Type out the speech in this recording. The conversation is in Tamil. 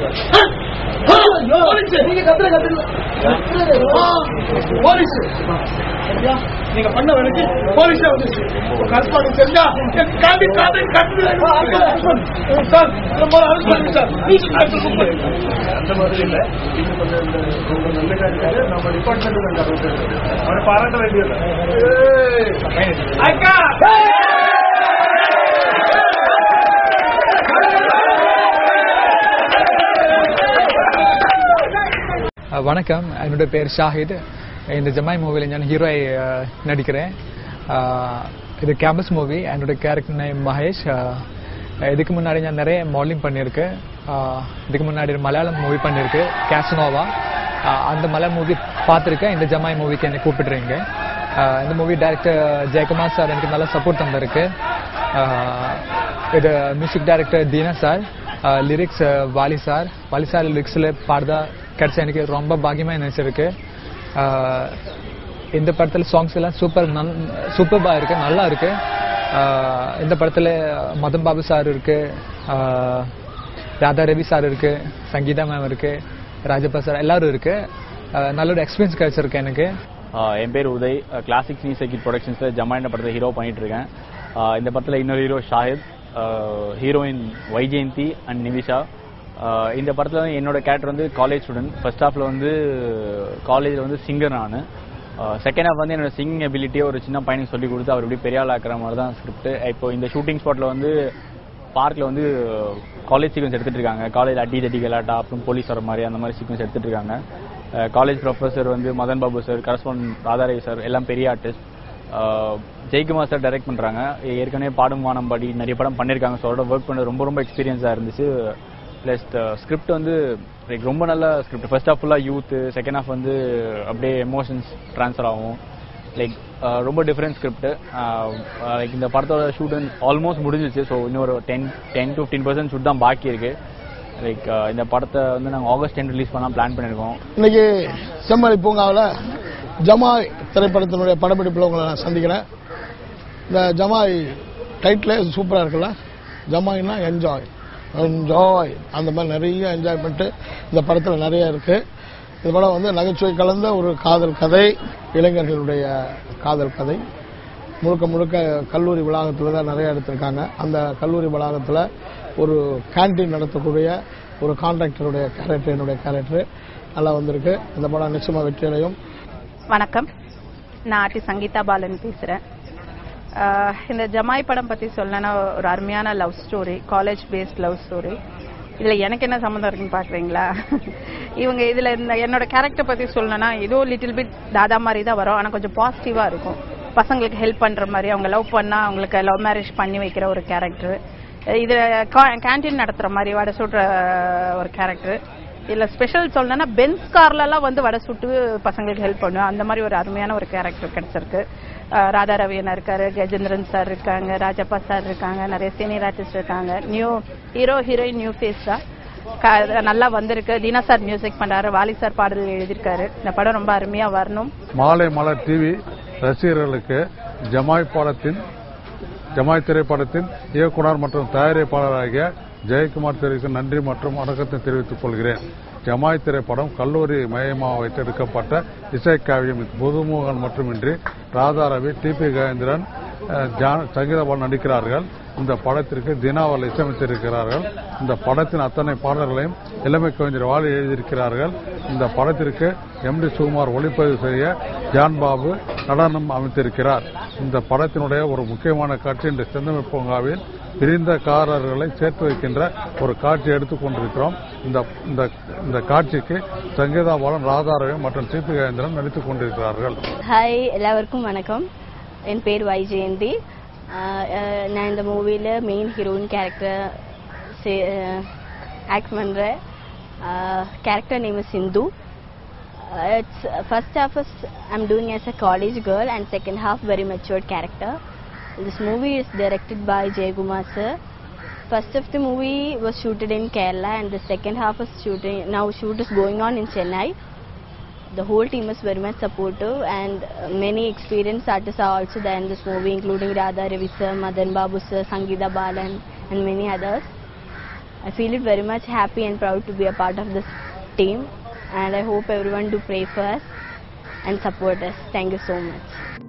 நீங்க கத்துற கத்துக்கல போலீஸ் ஐயா, நீங்க பண்ண வேலைக்கு போலீஸே வந்துச்சு கரஸ்பாண்ட் தெரிஞ்சா காண்டி காண்டி கட்டு சார் இந்த மாதிரி அரெஸ்ட் பண்ணுங்க சார் நீங்க காட்டு பண்ணுங்க அந்த மாதிரி இல்ல இது கொஞ்சம் இந்த ரொம்ப நல்ல காரியம் நம்ம டிபார்ட்மெண்ட் அவனை பாராட்ட வேண்டியது அக்கா அஹ் வணக்கம் என்னோட பேர் ஷாஹித் இந்த ஜமாய் மூவியில் நான் ஹீரோய் நடிக்கிறேன் அஹ் இது கேம்பஸ் மூவி என்னோட கேரக்டர் நேம் மகேஷ் அஹ் இதுக்கு முன்னாடி நான் நிறைய மாடலிங் பண்ணியிருக்கேன் அஹ் இதுக்கு முன்னாடி ஒரு மலையாளம் மூவி பண்ணியிருக்கேன் கேசனோவா அஹ் அந்த மலையாளம் மூவி பார்த்துருக்கேன் இந்த ஜமாய் மூவிக்கு என்னை கூப்பிடுறீங்க அஹ் இந்த மூவி டைரக்டர் ஜெயக்குமார் சார் எனக்கு நல்லா சப்போர்ட் தந்திருக்கு அஹ் இது music director Deena sir lyrics Vaali sir Vaali sir லிரிக்ஸில் பாடுதா கிடைச்ச எனக்கு ரொம்ப பாக்கியமாக நினைச்சிருக்கு ஆஹ் இந்த படத்தில் சாங்ஸ் எல்லாம் சூப்பர் நல் சூப்பர்பாக இருக்கு நல்லா இருக்கு ஆஹ் இந்த படத்தில் மதன் பாபு சார் இருக்கு ஆஹ் ராதா ரவி சார் இருக்கு சங்கீதா மேம் இருக்கு ராஜப்பா சார் எல்லாரும் இருக்கு ஆஹ் நல்ல ஒரு எக்ஸ்பீரியன்ஸ் கிடைச்சிருக்கு எனக்கு ஆஹ் என் பேர் உதய் கிளாசிக் சினி சர்க்கிட் ப்ரொடக்ஷன்ஸில் ஜமாயின் படத்தை ஹீரோ பண்ணிட்டு இருக்கேன் ஆஹ் இந்த படத்தில் இன்னொரு hero Shahid heroine Vaijayanthi and Nivisha ஆஹ் இந்த படத்தில் வந்து என்னோட கேரக்டர் வந்து காலேஜ் ஸ்டூடெண்ட் ஃபர்ஸ்ட் ஹாஃபில் வந்து காலேஜில் வந்து சிங்கர் நான் செகண்ட் ஹாஃப் வந்து என்னோட சிங்கிங் எபிலிட்டியை ஒரு சின்ன பையனுக்கு சொல்லி கொடுத்து அவர் எப்படி பெரிய ஆள் ஆக்குற மாதிரி தான் ஸ்கிரிப்ட் இப்போ இந்த ஷூட்டிங் ஸ்பாட்டில் வந்து பார்க்கில் வந்து காலேஜ் சீக்வன்ஸ் எடுத்துட்டு இருக்காங்க காலேஜ் அடி தடி கலாட்டா அப்புறம் போலீஸ் வர மாதிரி அந்த மாதிரி சீக்வன்ஸ் எடுத்துட்டு இருக்காங்க காலேஜ் ப்ரொஃபஸர் வந்து Madhan Babu sir correspondent Radharavi sir எல்லாம் பெரிய ஆர்டிஸ்ட் ஜெய்குமார் சார் டைரக்ட் பண்றாங்க ஏற்கனவே பாடும் வானம் பாடி நிறைய படம் பண்ணியிருக்காங்க ஸோ அதோட ஒர்க் பண்ணது ரொம்ப ரொம்ப எக்ஸ்பீரியன்ஸாக இருந்துச்சு ப்ளஸ் ஸ்கிரிப்ட் வந்து லைக் ரொம்ப நல்ல ஸ்கிரிப்ட் ஃபர்ஸ்ட் ஹாஃப் ஃபுல்லாக யூத் செகண்ட் ஹாஃப் வந்து அப்படியே எமோஷன்ஸ் ட்ரான்ஸ்ஃபர் ஆகும் லைக் ரொம்ப டிஃப்ரெண்ட் ஸ்கிரிப்ட் லைக் இந்த படத்தோட ஷூட் ஆல்மோஸ்ட் முடிஞ்சிச்சு ஸோ இன்னொரு ten ten to fifteen percent shoot தான் பாக்கி இருக்கு லைக் இந்த படத்தை வந்து நாங்கள் ஆகஸ்ட் டென் ரிலீஸ் பண்ணலாம் பிளான் பண்ணியிருக்கோம் இன்னைக்கு செம்மறி பூங்காவில் ஜமாய் திரைப்படத்தினுடைய படப்பிடிப்பில் உங்களை நான் சந்திக்கிறேன் இந்த ஜமாய் டைட்டிலே சூப்பராக இருக்குல்ல ஜமாய்னா என்ஜாய் என்ஜாய் அந்த மாதிரி நிறைய என்ஜாய் பண்ணிட்டு இந்த படத்தில் நிறைய இருக்கு இந்த படம் வந்து நகைச்சுவை கலந்த ஒரு காதல் கதை இளைஞர்களுடைய காதல் கதை முழுக்க முழுக்க கல்லூரி வளாகத்தில் தான் நிறைய எடுத்திருக்காங்க அந்த கல்லூரி வளாகத்தில் ஒரு கேண்டீன் நடத்தக்கூடிய ஒரு கான்ட்ராக்டருடைய கேரக்டர் என்னுடைய கேரக்டர் நல்லா வந்திருக்கு இந்த படம் நிச்சயமாக வெற்றியடையும் வணக்கம் நான் ஆர்டி சங்கீதா பாலன் பேசுறேன் ஆஹ் இந்த ஜமாய் படம் பத்தி சொல்லணும்னா ஒரு அருமையான love story college based love story இதுல எனக்கு என்ன சம்மந்தம் இருக்குன்னு பாக்குறீங்களா இவங்க இதுல இந்த என்னோட கேரக்டர் பத்தி சொல்லணும்னா ஏதோ லிட்டில் பிட் தாதா மாதிரி தான் வரும் ஆனா கொஞ்சம் பாசிட்டிவா இருக்கும் பசங்களுக்கு ஹெல்ப் பண்ற மாதிரி அவங்க லவ் பண்ணா அவங்களுக்கு லவ் மேரேஜ் பண்ணி வைக்கிற ஒரு கேரக்டர் இதுல கேண்டீன் நடத்துற மாதிரி வடை சுடுற ஒரு கேரக்டர் இதுல ஸ்பெஷல் சொல்லணும்னா பென்ஸ் கார்ல எல்லாம் வந்து வடை சுட்டு பசங்களுக்கு ஹெல்ப் பண்ணுவேன் அந்த மாதிரி ஒரு அருமையான ஒரு கேரக்டர் கிடைச்சிருக்கு அஹ் ராதா ரவியன் இருக்காரு கஜேந்திரன் சார் இருக்காங்க ராஜப்பா சார் இருக்காங்க நிறைய சீனியர் ஆர்டிஸ்ட் இருக்காங்க new hero heroine new face தான் க- நல்லா வந்திருக்கு தீனா சார் மியூசிக் பண்றாரு வாலி சார் பாடல் எழுதியிருக்காரு இந்த படம் ரொம்ப அருமையா வரணும் மாலை மலர் டிவி ரசிகர்களுக்கு ஜமாய் படத்தின் ஜமாய் திரைப்படத்தின் இயக்குனர் மற்றும் தயாரிப்பாளராகிய ஜெயக்குமார் தெரிவிக்கும் நன்றி மற்றும் வணக்கத்தை தெரிவித்துக் கொள்கிறேன் ஜமாய் திரைப்படம் கல்லூரி மையமாக வைத்து எடுக்கப்பட்ட இசைக்காவியம் இது புதுமுகன் மட்டுமின்றி ராதாரவி டி பி கஜேந்திரன் அஹ், ஜான் சங்கீதபால் நடிக்கிறார்கள் இந்த படத்திற்கு தினாவல் இசையமைத்திருக்கிறார்கள் இந்த படத்தின் அத்தனை பாடல்களையும் இளமை கவிஞர் வாலி எழுதியிருக்கிறார்கள் இந்த படத்திற்கு எம் டி சுகுமார் ஒளிப்பதிவு செய்ய ஜான் பாபு நடனம் அமைத்திருக்கிறார் இந்த படத்தினுடைய ஒரு முக்கியமான காட்சி இந்த செந்தமிழ் பூங்காவில் பிரிந்த காரர்களை சேர்த்து வைக்கின்ற ஒரு காட்சி எடுத்துக் கொண்டிருக்கிறோம் இந்த இந்த இந்த காட்சிக்கு சங்கீதா பாலன் ராதாரவி மற்றும் டி பி கஜேந்திரன் நடித்துக் கொண்டிருக்கிறார்கள் ஹாய் எல்லாருக்கும் வணக்கம் என் பேர் வை ஜெயந்தி ஆஹ் ஆஹ் நான் இந்த மூவியில் மெயின் ஹீரோயின் கேரக்டர் ஆக்ட் பண்ணுறேன் character name is Sindhu it's first half is I'm doing as a college girl and second half very matured character. This movie is directed by Jay Kumar sir. First of the movie was shooted in Kerala and the second half is shooting now shoot is going on in Chennai. The whole team is very much supportive and uh, many experienced artists are also there in this movie including Radha Ravi sir, Madan Babu sir, Sangeeta Balan and many others. I feel it very much happy and proud to be a part of this team and I hope everyone do pray for us and support us. Thank you so much.